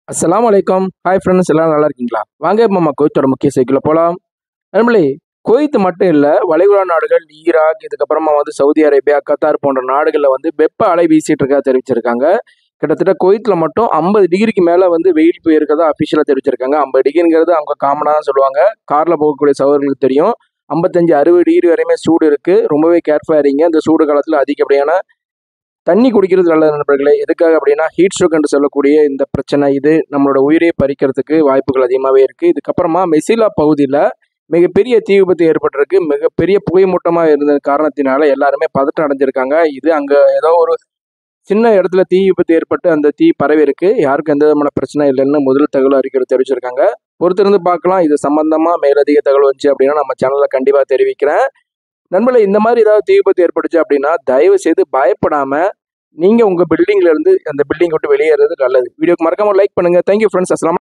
அஸ்ஸலாமு அலைக்கும் hi friends எல்லாம் நல்லா இருக்கீங்களா வாங்க இப்போ நம்ம குவைத்தோட முக்கிய செய்திக்குள்ள போகலாம் நண்பர்களே குவைத் மட்டும் இல்லை வளைகுடா நாடுகள் ஈராக் இதுக்கப்புறமா வந்து சவுதி அரேபியா கத்தார் போன்ற நாடுகளில் வந்து வெப்ப அலை வீசிட்டு இருக்கா தெரிவிச்சிருக்காங்க கிட்டத்தட்ட குவைத்தில் மட்டும் ஐம்பது டிகிரிக்கு மேலே வந்து வெயில் போயிருக்கதா அஃபிஷியலாக தெரிவிச்சிருக்காங்க ஐம்பது டிகிரிங்கிறது அவங்க காமனாக தான் சொல்லுவாங்க காரில் போகக்கூடிய சகோதரர்களுக்கு தெரியும் ஐம்பத்தஞ்சு அறுபது டிகிரி வரையுமே சூடு இருக்குது ரொம்பவே கேர்ஃபுல்லாக இருங்க இந்த சூடு காலத்தில் அதிகப்படியான தண்ணி குடிக்கிறது நல்லது நண்பர்களே எதுக்காக அப்படின்னா ஹீட் ஸ்ட்ரோக் என்று சொல்லக்கூடிய இந்த பிரச்சனை இது நம்மளோட உயிரை பறிக்கிறதுக்கு வாய்ப்புகள் அதிகமாகவே இருக்குது இதுக்கப்புறமா மெசிலா பகுதியில் மிகப்பெரிய தீ விபத்து ஏற்பட்டிருக்கு மிகப்பெரிய புகைமூட்டமாக இருந்த காரணத்தினால எல்லாருமே பதட்டம் அடைஞ்சிருக்காங்க இது அங்கே ஏதோ ஒரு சின்ன இடத்துல தீ விபத்து ஏற்பட்டு அந்த தீ பரவி இருக்கு யாருக்கும் எந்த விதமான பிரச்சனை இல்லைன்னு முதல் தகவல் அறிக்கை தெரிவிச்சிருக்காங்க பொறுத்திருந்து பார்க்கலாம் இது சம்பந்தமா மேலதிக தகவல் வந்துச்சு அப்படின்னா நம்ம சேனல்ல கண்டிப்பா தெரிவிக்கிறேன் நண்பர்களே இந்த மாதிரி ஏதாவது தீ விபத்து ஏற்பட்டுச்சு அப்படின்னா தயவு செய்து பயப்படாம நீங்க உங்க பில்டிங்ல இருந்து அந்த பில்டிங் விட்டு வெளியேறது நல்லது வீடியோக்கு மறக்காம லைக் பண்ணுங்க தேங்க்யூ ஃப்ரெண்ட்ஸ் அஸ்லாம்